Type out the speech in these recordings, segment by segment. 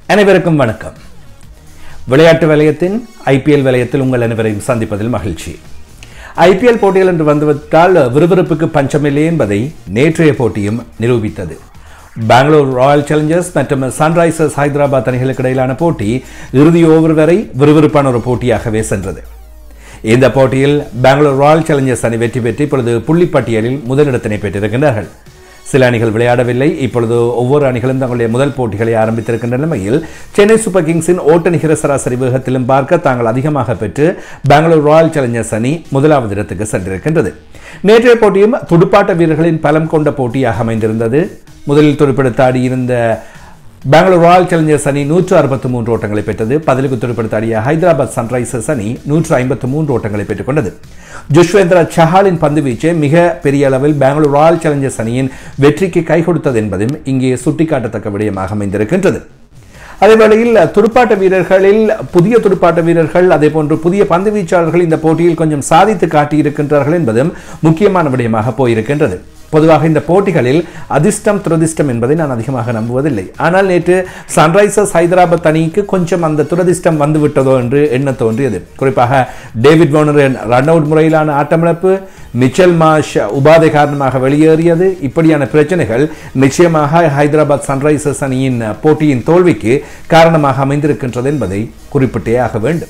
அனைவருக்கும் வணக்கம் விளையாட்டு வலயத்தின் ஐபிஎல் வலயத்தில் உங்கள் அனைவரையும் சந்திப்பதில் மகிழ்ச்சி ஐபிஎல் போட்டிகள் என்று வந்துவிட்டால் விறுவிறுப்புக்கு பஞ்சமில்லை என்பதை நேற்றைய போட்டியும் நிரூபித்தது பெங்களூர் ராயல் சேலஞ்சர்ஸ் மற்றும் சன்ரைசர்ஸ் ஹைதராபாத் அணிகளுக்கு இடையிலான போட்டி இறுதி ஓவர் வரை விறுவிறுப்பான ஒரு போட்டியாகவே சென்றது இந்த போட்டியில் பெங்களூர் ராயல் சேலஞ்சர்ஸ் அணி வெற்றி பெற்று இப்பொழுது புள்ளிப்பட்டியலில் முதலிடத்தினை பெற்றிருக்கின்றார்கள் சில அணிகள் விளையாடவில்லை இப்பொழுது ஒவ்வொரு அணிகளும் தங்களுடைய முதல் போட்டிகளை ஆரம்பித்திருக்கின்ற நிலைமையில் சென்னை சூப்பர் கிங்ஸின் ஓட்ட நிகர சராசரி வேகத்திலும் பார்க்க தாங்கள் அதிகமாக பெற்று பெங்களூர் ராயல் சேலஞ்சர்ஸ் அணி முதலாவது இடத்துக்கு சென்றிருக்கின்றது நேற்றைய போட்டியும் துடுப்பாட்ட வீரர்களின் பலம் கொண்ட போட்டியாக அமைந்திருந்தது முதலில் துடுப்படுத்த ஆடியிருந்த பெங்களூர் ராயல் சேலஞ்சர்ஸ் அணி நூற்று அறுபத்தி மூன்று ஓட்டங்களை பெற்றது பதிலுக்கு துடுப்படுத்த ஆடிய ஹைதராபாத் சன்ரைசர்ஸ் அணி நூற்று ஐம்பத்து மூன்று ஓட்டங்களை பெற்றுக்கொண்டது ஜுஷ்வேந்திரா சஹாலின் பந்து வீச்சு மிக பெரிய அளவில் பெங்களூர் ராயல் சேலஞ்சர்ஸ் அணியின் வெற்றிக்கு கை கொடுத்தது என்பதும் இங்கே சுட்டிக்காட்டத்தக்க விடயமாக அமைந்திருக்கின்றது அதேவேளையில் துடுப்பாட்ட வீரர்களில் புதிய துடுப்பாட்ட வீரர்கள் அதே போன்று புதிய பந்து வீச்சாளர்கள் இந்த போட்டியில் கொஞ்சம் சாதித்து காட்டியிருக்கின்றார்கள் என்பதும் முக்கியமான விடயமாக போயிருக்கின்றது பொதுவாக இந்த போட்டிகளில் அதிர்ஷ்டம் துரதிர்ஷ்டம் என்பதை நான் அதிகமாக நம்புவதில்லை ஆனால் நேற்று சன்ரைசர்ஸ் ஹைதராபாத் அணிக்கு கொஞ்சம் அந்த துரதிர்ஷ்டம் வந்து விட்டதோ என்று எண்ண தோன்றியது குறிப்பாக டேவிட் வார்னரின் ரன் அவுட் முறையிலான ஆட்டமிழப்பு மிச்சல் மாஷ் உபாதை காரணமாக வெளியேறியது இப்படியான பிரச்சனைகள் நிச்சயமாக ஹைதராபாத் சன்ரைசர்ஸ் அணியின் போட்டியின் தோல்விக்கு காரணமாக அமைந்திருக்கின்றது என்பதை குறிப்பிட்டே ஆக வேண்டும்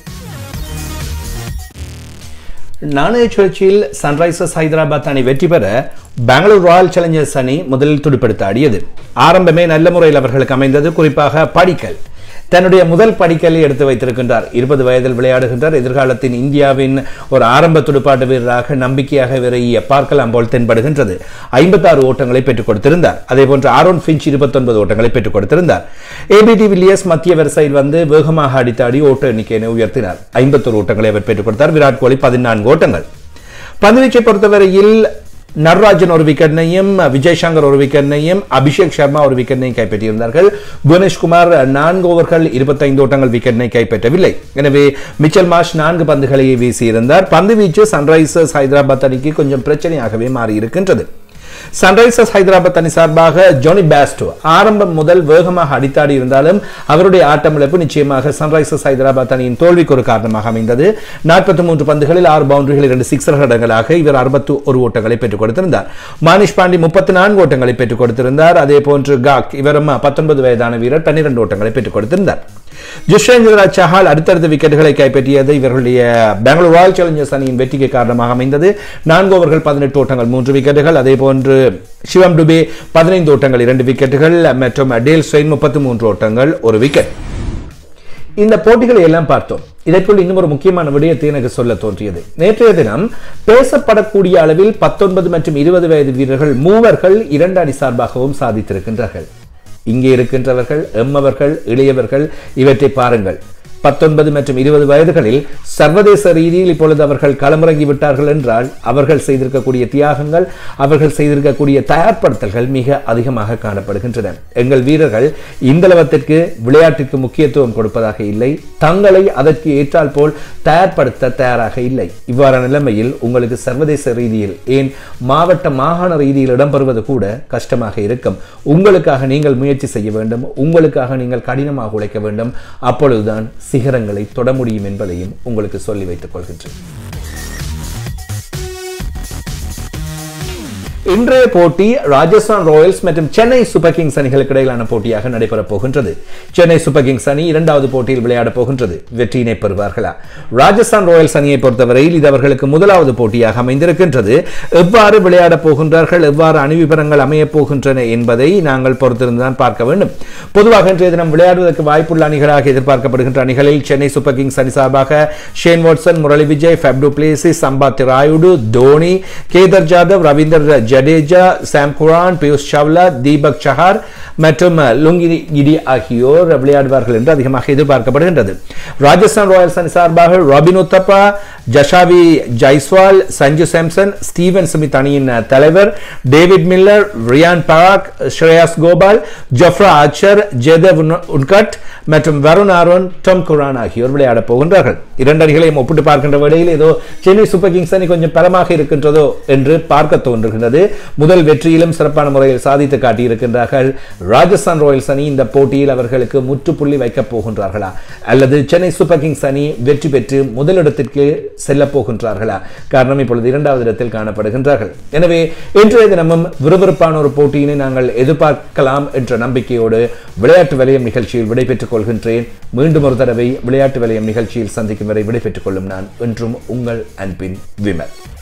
நாணய சுழற்சியில் சன்ரைசர்ஸ் ஹைதராபாத் அணி வெற்றி பெற பெங்களூர் ராயல் சேலஞ்சர்ஸ் அணி முதலில் துடுப்படுத்த ஆடியது ஆரம்பமே நல்ல முறையில் அவர்களுக்கு அமைந்தது குறிப்பாக படிக்கல் தன்னுடைய முதல் படிக்கலை எடுத்து வைத்திருக்கின்றார் இருபது வயதில் விளையாடுகின்றார் எதிர்காலத்தின் இந்தியாவின் ஒரு ஆரம்ப துடுப்பாட்ட வீரராக நம்பிக்கையாக விரைய பார்க்கலாம் போல் தென்படுகின்றது ஐம்பத்தாறு ஓட்டங்களை பெற்றுக் கொடுத்திருந்தார் அதே போன்று ஆரோன் பிஞ்ச் இருபத்தொன்பது ஓட்டங்களை பெற்றுக் கொடுத்திருந்தார் ஏபிடி வில்லியர்ஸ் மத்திய வரிசையில் வந்து வேகமாக அடித்தாடி ஓட்ட எண்ணிக்கையினை உயர்த்தினார் ஐம்பத்தொரு ஓட்டங்களை அவர் பெற்றுக் கொடுத்தார் விராட் கோலி பதினான்கு ஓட்டங்கள் பந்துவீச்சை பொறுத்தவரையில் நடராஜன் ஒரு விக்கெட்னையும் விஜய் சங்கர் ஒரு விக்கெட்னையும் அபிஷேக் சர்மா ஒரு விக்கெட்னையும் கைப்பற்றியிருந்தார்கள் புவனேஷ்குமார் நான்கு ஓவர்கள் இருபத்தைந்து ஓட்டங்கள் விக்கெட்டை கைப்பற்றவில்லை எனவே மிச்சல் மாஷ் நான்கு பந்துகளை வீசியிருந்தார் பந்து வீச்சு சன்ரைசர்ஸ் ஹைதராபாத் அணிக்கு கொஞ்சம் பிரச்சனையாகவே மாறி இருக்கின்றது சன்ரைசர்ஸ் ஹைதராபாத் அணி சார்பாக ஜோனி பேஸ்டோ ஆரம்பம் முதல் வேகமாக அடித்தாடி இருந்தாலும் அவருடைய ஆட்டமிழப்பு நிச்சயமாக சன்ரைசர்ஸ் ஹைதராபாத் அணியின் தோல்விக்கு ஒரு காரணமாக அமைந்தது நாற்பத்தி மூன்று பந்துகளில் ஆறு பவுண்டரிகள் இரண்டு சிக்ஸர் இடங்களாக இவர் அறுபத்தி ஒரு ஓட்டங்களை பெற்றுக் கொடுத்திருந்தார் மானிஷ் பாண்டி முப்பத்தி நான்கு ஓட்டங்களை பெற்றுக் கொடுத்திருந்தார் அதே போன்று காக் இவரும் பத்தொன்பது வயதான வீரர் பன்னிரண்டு ஓட்டங்களை பெற்றுக் கொடுத்திருந்தார் ஜுஷ்வேந்திரா சஹால் அடுத்தடுத்த விக்கெட்டுகளை கைப்பற்றியது இவர்களுடைய பெங்களூர் ராயல் சேலஞ்சர்ஸ் அணியின் வெற்றிக்கு காரணமாக அமைந்தது நான்கு ஓவர்கள் பதினெட்டு ஓட்டங்கள் மூன்று விக்கெட்டுகள் அதே போன்று சிவம் டுபே பதினைந்து ஓட்டங்கள் இரண்டு விக்கெட்டுகள் மற்றும் டேல் ஸ்வெயின் முப்பத்தி மூன்று ஓட்டங்கள் ஒரு விக்கெட் இந்த போட்டிகளை எல்லாம் பார்த்தோம் இதற்குள் இன்னும் ஒரு முக்கியமான விடயத்தை எனக்கு சொல்ல தோன்றியது நேற்றைய தினம் பேசப்படக்கூடிய அளவில் பத்தொன்பது மற்றும் இருபது வயது வீரர்கள் மூவர்கள் இரண்டு அணி சார்பாகவும் சாதித்திருக்கின்றார்கள் இங்கே இருக்கின்றவர்கள் எம்மவர்கள் இளையவர்கள் இவற்றை பாருங்கள் பத்தொன்பது மற்றும் இருபது வயதுகளில் சர்வதேச ரீதியில் இப்பொழுது அவர்கள் களமிறங்கி விட்டார்கள் என்றால் அவர்கள் செய்திருக்கக்கூடிய தியாகங்கள் அவர்கள் செய்திருக்கக்கூடிய தயார்படுத்தல்கள் மிக அதிகமாக காணப்படுகின்றன எங்கள் வீரர்கள் இந்தளவத்திற்கு விளையாட்டிற்கு முக்கியத்துவம் கொடுப்பதாக இல்லை தங்களை அதற்கு ஏற்றால் போல் தயார்படுத்த தயாராக இல்லை இவ்வாறான நிலைமையில் உங்களுக்கு சர்வதேச ரீதியில் ஏன் மாவட்ட மாகாண ரீதியில் இடம்பெறுவது கூட கஷ்டமாக இருக்கும் உங்களுக்காக நீங்கள் முயற்சி செய்ய வேண்டும் உங்களுக்காக நீங்கள் கடினமாக உழைக்க வேண்டும் அப்பொழுதுதான் சிகரங்களை தொட முடியும் என்பதையும் உங்களுக்கு சொல்லி வைத்துக் கொள்கின்றேன் இன்றைய போட்டி ராஜஸ்தான் ராயல்ஸ் மற்றும் சென்னை சூப்பர் கிங்ஸ் அணிகளுக்கு இடையிலான போட்டியாக நடைபெறப் போகின்றது சென்னை சூப்பர் கிங்ஸ் அணி இரண்டாவது போட்டியில் விளையாடப் போகின்றது வெற்றியினை பெறுவார்களா ராஜஸ்தான் ராயல்ஸ் அணியை பொறுத்தவரையில் இது அவர்களுக்கு முதலாவது போட்டியாக அமைந்திருக்கின்றது எவ்வாறு விளையாடப் போகின்றார்கள் எவ்வாறு அணிவிபரங்கள் அமையப் போகின்றன என்பதை நாங்கள் பொறுத்திருந்துதான் பார்க்க வேண்டும் பொதுவாக இன்றைய தினம் விளையாடுவதற்கு வாய்ப்புள்ள அணிகளாக எதிர்பார்க்கப்படுகின்ற அணிகளில் சென்னை சூப்பர் கிங்ஸ் அணி சார்பாக Shane Watson Murali Vijay Faf du Plessis சம்பாத் ராயுடு தோனி கேதர் ஜாதவ் ரவீந்தர் ஜடேஜா சாம் குரான் பியூஷ் சாவ்லா தீபக் சஹார் மற்றும் லுங்கி கிடி ஆகியோர் விளையாடுவார்கள் என்று அதிகமாக எதிர்பார்க்கப்படுகின்றது ராஜஸ்தான் ராயல்ஸ் அணி சார்பாக ராபின் உத்தப்பா ஜஷாவி ஜைஸ்வால் சஞ்சு சாம்சன் ஸ்டீவன் ஸ்மித் அணியின் தலைவர் David Miller Riyan Parag Shreyas Gopal Jofra Archer Jaydev Unadkat மற்றும் வருண் ஆரோன் டம் குரான் ஆகியோர் விளையாடப் போகின்றார்கள் இரண்டு அணிகளையும் ஒப்பிட்டு பார்க்கின்ற வேளையில் ஏதோ சென்னை சூப்பர் கிங்ஸ் அணி கொஞ்சம் பலமாக இருக்கின்றதோ என்று பார்க்க தோன்றுகின்றது முதல் வெற்றியிலும் சிறப்பான முறையில் சாதித்து காட்டியிருக்கின்றார்கள் ராஜஸ்தான் ராயல்ஸ் அணி இந்த போட்டியில் அவர்களுக்கு முற்றுப்புள்ளி வைக்கப் போகின்றார்களா அல்லது சென்னை சூப்பர் கிங்ஸ் அணி வெற்றி பெற்று முதலிடத்திற்கு செல்லப் போகின்றார்களா காரணம் இப்பொழுது இரண்டாவது இடத்தில் காணப்படுகின்றார்கள் எனவே இன்றைய தினமும் விறுவிறுப்பான ஒரு போட்டியினை நாங்கள் எதிர்பார்க்கலாம் என்ற நம்பிக்கையோடு விளையாட்டு வலயம் நிகழ்ச்சியில் விடைபெற்றுக் கொள்கின்றேன் மீண்டும் ஒரு தடவை விளையாட்டு வலயம் நிகழ்ச்சியில் சந்திக்கும் வரை விடைபெற்றுக் கொள்ளும் நான் என்றும் உங்கள் அன்பின் விமல்